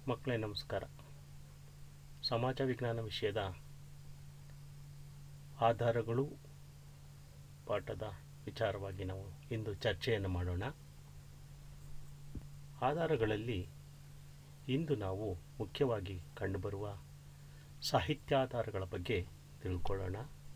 ಮಕ್ಕಳೇ ನಮಸ್ಕಾರ ಸಮಾಜ ವಿಜ್ಞಾನ ವಿಷಯದ ಆಧಾರಗಳು ಪಾಠದ ವಿಚಾರವಾಗಿ ನಾವು ಇಂದು ಚರ್ಚೆಯನ್ನು ಮಾಡೋಣ ಆಧಾರಗಳಲ್ಲಿ ಇಂದು ನಾವು ಮುಖ್ಯವಾಗಿ ಕಂಡುಬರುವ ಸಾಹಿತ್ಯಾಧಾರಗಳ ಬಗ್ಗೆ ತಿಳ್ಕೊಳ್ಳೋಣ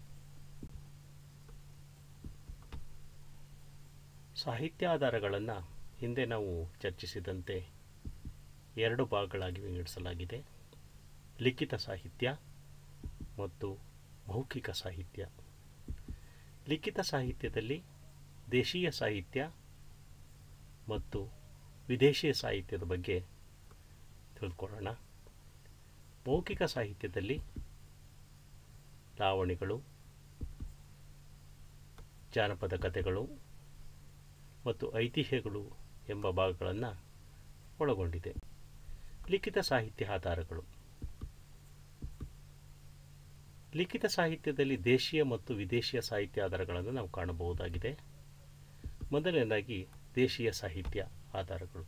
ಸಾಹಿತ್ಯಾಧಾರಗಳನ್ನು ಹಿಂದೆ ನಾವು ಚರ್ಚಿಸಿದಂತೆ ಎರಡು ಭಾಗಗಳಾಗಿ ವಿಂಗಡಿಸಲಾಗಿದೆ ಲಿಖಿತ ಸಾಹಿತ್ಯ ಮತ್ತು ಮೌಖಿಕ ಸಾಹಿತ್ಯ ಲಿಖಿತ ಸಾಹಿತ್ಯದಲ್ಲಿ ದೇಶೀಯ ಸಾಹಿತ್ಯ ಮತ್ತು ವಿದೇಶೀಯ ಸಾಹಿತ್ಯದ ಬಗ್ಗೆ ತಿಳ್ಕೊಳ್ಳೋಣ ಮೌಖಿಕ ಸಾಹಿತ್ಯದಲ್ಲಿ ಲಾವಣಿಗಳು ಜಾನಪದ ಕಥೆಗಳು ಮತ್ತು ಐತಿಹ್ಯಗಳು ಎಂಬ ಭಾಗಗಳನ್ನು ಒಳಗೊಂಡಿದೆ ಲಿಖಿತ ಸಾಹಿತ್ಯ ಆಧಾರಗಳು ಲಿಖಿತ ಸಾಹಿತ್ಯದಲ್ಲಿ ದೇಶೀಯ ಮತ್ತು ವಿದೇಶೀಯ ಸಾಹಿತ್ಯ ಆಧಾರಗಳನ್ನು ನಾವು ಕಾಣಬಹುದಾಗಿದೆ ಮೊದಲನೇದಾಗಿ ದೇಶೀಯ ಸಾಹಿತ್ಯ ಆಧಾರಗಳು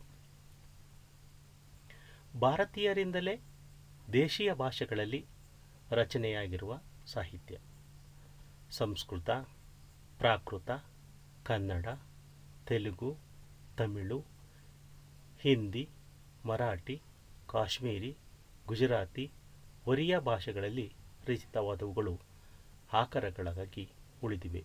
ಭಾರತೀಯರಿಂದಲೇ ದೇಶೀಯ ಭಾಷೆಗಳಲ್ಲಿ ರಚನೆಯಾಗಿರುವ ಸಾಹಿತ್ಯ ಸಂಸ್ಕೃತ ಪ್ರಾಕೃತ ಕನ್ನಡ ತೆಲುಗು ತಮಿಳು ಹಿಂದಿ ಮರಾಠಿ ಕಾಶ್ಮೀರಿ ಗುಜರಾತಿ ಒರಿಯಾ ಭಾಷೆಗಳಲ್ಲಿ ರಚಿತವಾದವುಗಳು ಆಕರಗಳಾಗಿ ಉಳಿದಿವೆ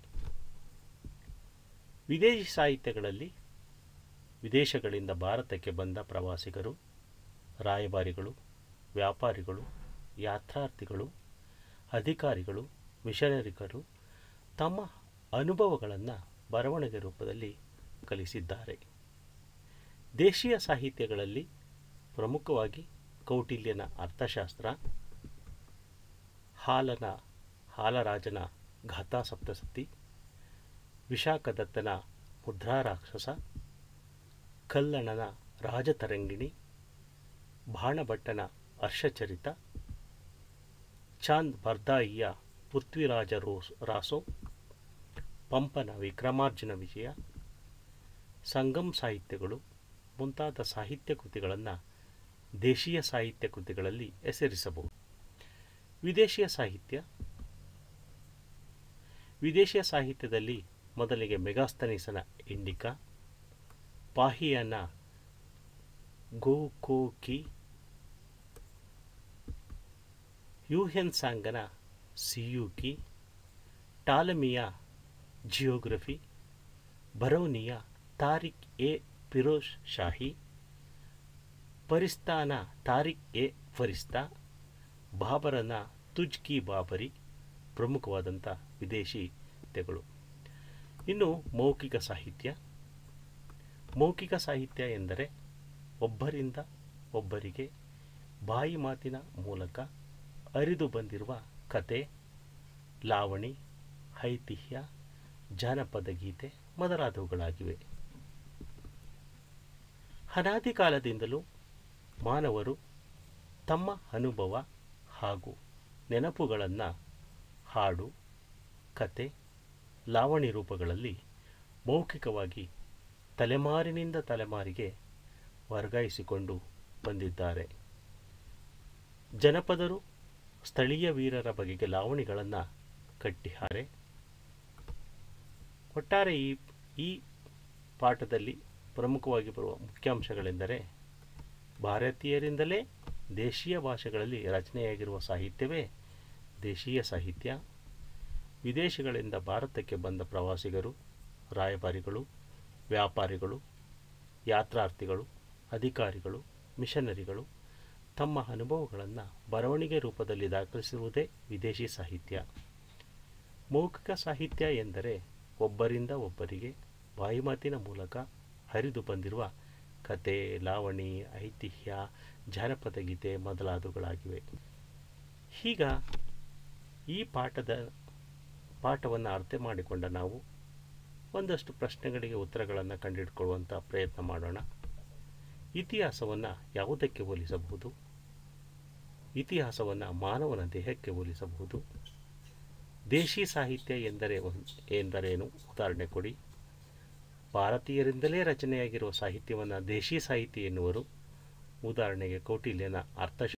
ವಿದೇಶಿ ಸಾಹಿತ್ಯಗಳಲ್ಲಿ ವಿದೇಶಗಳಿಂದ ಭಾರತಕ್ಕೆ ಬಂದ ಪ್ರವಾಸಿಗರು ರಾಯಭಾರಿಗಳು ವ್ಯಾಪಾರಿಗಳು ಯಾತ್ರಾರ್ಥಿಗಳು ಅಧಿಕಾರಿಗಳು ಮಿಷನರಿಗಳು ತಮ್ಮ ಅನುಭವಗಳನ್ನು ಬರವಣಿಗೆ ರೂಪದಲ್ಲಿ ಕಲಿಸಿದ್ದಾರೆ ದೇಶೀಯ ಸಾಹಿತ್ಯಗಳಲ್ಲಿ ಪ್ರಮುಖವಾಗಿ ಕೌಟಿಲ್ಯನ ಅರ್ಥಶಾಸ್ತ್ರ ಹಾಲನ ಹಾಲರಾಜನ ಗಾಥಾ ಸಪ್ತಸತಿ ವಿಶಾಖದತ್ತನ ಮುದ್ರಾರಾಕ್ಷಸ ಕಲ್ಲಣನ ರಾಜತರಂಗಿಣಿ ಬಾಣಭಟ್ಟನ ಹರ್ಷಚರಿತ ಚಾಂದ್ ಬರ್ದಾಯಿಯ ಪೃಥ್ವಿರಾಜ ರೋಸ್ ರಾಸೋ ಪಂಪನ ವಿಕ್ರಮಾರ್ಜುನ ವಿಜಯ ಸಂಗಮ್ ಸಾಹಿತ್ಯಗಳು ಮುಂತಾದ ಸಾಹಿತ್ಯ ಕೃತಿಗಳನ್ನು ದೇಶೀಯ ಸಾಹಿತ್ಯ ಕೃತಿಗಳಲ್ಲಿ ಹೆಸರಿಸಬಹುದು ವಿದೇಶೀಯ ಸಾಹಿತ್ಯ ವಿದೇಶೀಯ ಸಾಹಿತ್ಯದಲ್ಲಿ ಮೊದಲಿಗೆ ಮೆಗಾಸ್ತನೀಸನ ಇಂಡಿಕಾ ಪಾಹಿಯನ ಗೋ ಕೋ ಕಿ ಯೂಹೆನ್ ಸಾಂಗನ ಸಿಯುಕಿ ಟಾಲಮಿಯ ಜಿಯೋಗ್ರಫಿ ಬರೌನಿಯ ತಾರಿಕ್ ಎ ಫಿರೋಜ್ ಶಾಹಿ ಪರಿಸ್ತಾನ ತಾರಿಕ್ ಎ ಫರಿಸ್ತಾ ಬಾಬರನ ತುಜ್ ಕಿ ಬಾಬರಿ ಪ್ರಮುಖವಾದಂಥ ವಿದೇಶಿ ಸಾಹಿತ್ಯಗಳು ಇನ್ನು ಮೌಖಿಕ ಸಾಹಿತ್ಯ ಮೌಖಿಕ ಸಾಹಿತ್ಯ ಎಂದರೆ ಒಬ್ಬರಿಂದ ಒಬ್ಬರಿಗೆ ಬಾಯಿ ಮಾತಿನ ಮೂಲಕ ಅರಿದು ಬಂದಿರುವ ಕತೆ ಲಾವಣಿ ಐತಿಹ್ಯ ಜಾನಪದ ಗೀತೆ ಮೊದಲಾದವುಗಳಾಗಿವೆ ಅನಾದಿ ಕಾಲದಿಂದಲೂ ಮಾನವರು ತಮ್ಮ ಅನುಭವ ಹಾಗೂ ನೆನಪುಗಳನ್ನು ಹಾಡು ಕತೆ ಲಾವಣಿ ರೂಪಗಳಲ್ಲಿ ಮೌಖಿಕವಾಗಿ ತಲೆಮಾರಿನಿಂದ ತಲೆಮಾರಿಗೆ ವರ್ಗಾಯಿಸಿಕೊಂಡು ಬಂದಿದ್ದಾರೆ ಜನಪದರು ಸ್ಥಳೀಯ ವೀರರ ಬಗೆಗೆ ಲಾವಣಿಗಳನ್ನು ಕಟ್ಟಿಹಾರೆ ಒಟ್ಟಾರೆ ಈ ಈ ಪಾಠದಲ್ಲಿ ಪ್ರಮುಖವಾಗಿ ಬರುವ ಮುಖ್ಯಾಂಶಗಳೆಂದರೆ ಭಾರತೀಯರಿಂದಲೇ ದೇಶೀಯ ಭಾಷೆಗಳಲ್ಲಿ ರಚನೆಯಾಗಿರುವ ಸಾಹಿತ್ಯವೇ ದೇಶೀಯ ಸಾಹಿತ್ಯ ವಿದೇಶಗಳಿಂದ ಭಾರತಕ್ಕೆ ಬಂದ ಪ್ರವಾಸಿಗರು ರಾಯಭಾರಿಗಳು ವ್ಯಾಪಾರಿಗಳು ಯಾತ್ರಾರ್ಥಿಗಳು ಅಧಿಕಾರಿಗಳು ಮಿಷನರಿಗಳು ತಮ್ಮ ಅನುಭವಗಳನ್ನು ಬರವಣಿಗೆ ರೂಪದಲ್ಲಿ ದಾಖಲಿಸಿರುವುದೇ ವಿದೇಶಿ ಸಾಹಿತ್ಯ ಮೌಖಿಕ ಸಾಹಿತ್ಯ ಎಂದರೆ ಒಬ್ಬರಿಂದ ಒಬ್ಬರಿಗೆ ಬಾಯಿಮಾತಿನ ಮೂಲಕ ಹರಿದು ಬಂದಿರುವ ಕತೆ ಲಾವಣಿ ಐತಿಹ್ಯ ಜಾನಪದ ಗೀತೆ ಮೊದಲಾದವುಗಳಾಗಿವೆ ಈಗ ಈ ಪಾಠದ ಪಾಠವನ್ನು ಅರ್ಥ ಮಾಡಿಕೊಂಡ ನಾವು ಒಂದಷ್ಟು ಪ್ರಶ್ನೆಗಳಿಗೆ ಉತ್ತರಗಳನ್ನು ಕಂಡುಹಿಡ್ಕೊಳ್ಳುವಂಥ ಪ್ರಯತ್ನ ಮಾಡೋಣ ಇತಿಹಾಸವನ್ನು ಯಾವುದಕ್ಕೆ ಹೋಲಿಸಬಹುದು ಇತಿಹಾಸವನ್ನು ಮಾನವನ ದೇಹಕ್ಕೆ ಹೋಲಿಸಬಹುದು ದೇಶಿ ಸಾಹಿತ್ಯ ಎಂದರೆ ಒಂದ್- ಎಂದರೇನು ಉದಾಹರಣೆ ಕೊಡಿ ಭಾರತೀಯರಿಂದಲೇ ರಚನೆಯಾಗಿರುವ ಸಾಹಿತ್ಯವನ್ನು ದೇಶಿ ಸಾಹಿತ್ಯ ಎನ್ನುವರು ಉದಾಹರಣೆಗೆ ಕೌಟಿಲ್ಯನ ಅರ್ಥ